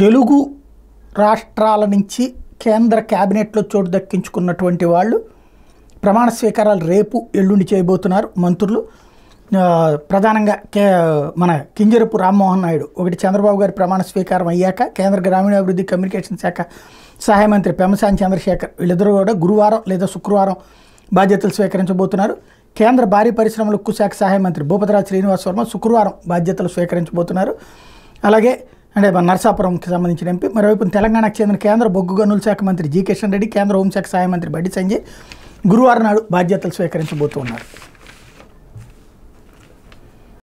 తెలుగు రాష్ట్రాల నుంచి కేంద్ర క్యాబినెట్లో చోటు దక్కించుకున్నటువంటి వాళ్ళు ప్రమాణ స్వీకారాలు రేపు ఎల్లుండి చేయబోతున్నారు మంత్రులు ఆ, ప్రధానంగా కే మన కింజరపు రామ్మోహన్ నాయుడు ఒకటి చంద్రబాబు గారి ప్రమాణ స్వీకారం అయ్యాక కేంద్ర గ్రామీణాభివృద్ధి కమ్యూనికేషన్ శాఖ సహాయ మంత్రి పెమసాని చంద్రశేఖర్ వీళ్ళిద్దరూ కూడా గురువారం లేదా శుక్రవారం బాధ్యతలు స్వీకరించబోతున్నారు కేంద్ర భారీ పరిశ్రమల ఉక్కు శాఖ సహాయ మంత్రి భూపతిరాజ్ శ్రీనివాస్ వర్మ శుక్రవారం బాధ్యతలు స్వీకరించబోతున్నారు అలాగే అంటే మన నరసాపురంకి సంబంధించిన ఎంపీ మరోవైపు తెలంగాణకు చెందిన కేంద్ర బొగ్గు గనుల శాఖ మంత్రి జి కిషన్ రెడ్డి కేంద్ర హోంశాఖ సహాయ మంత్రి బండి సంజయ్ గురువారం నాడు బాధ్యతలు స్వీకరించబోతున్నారు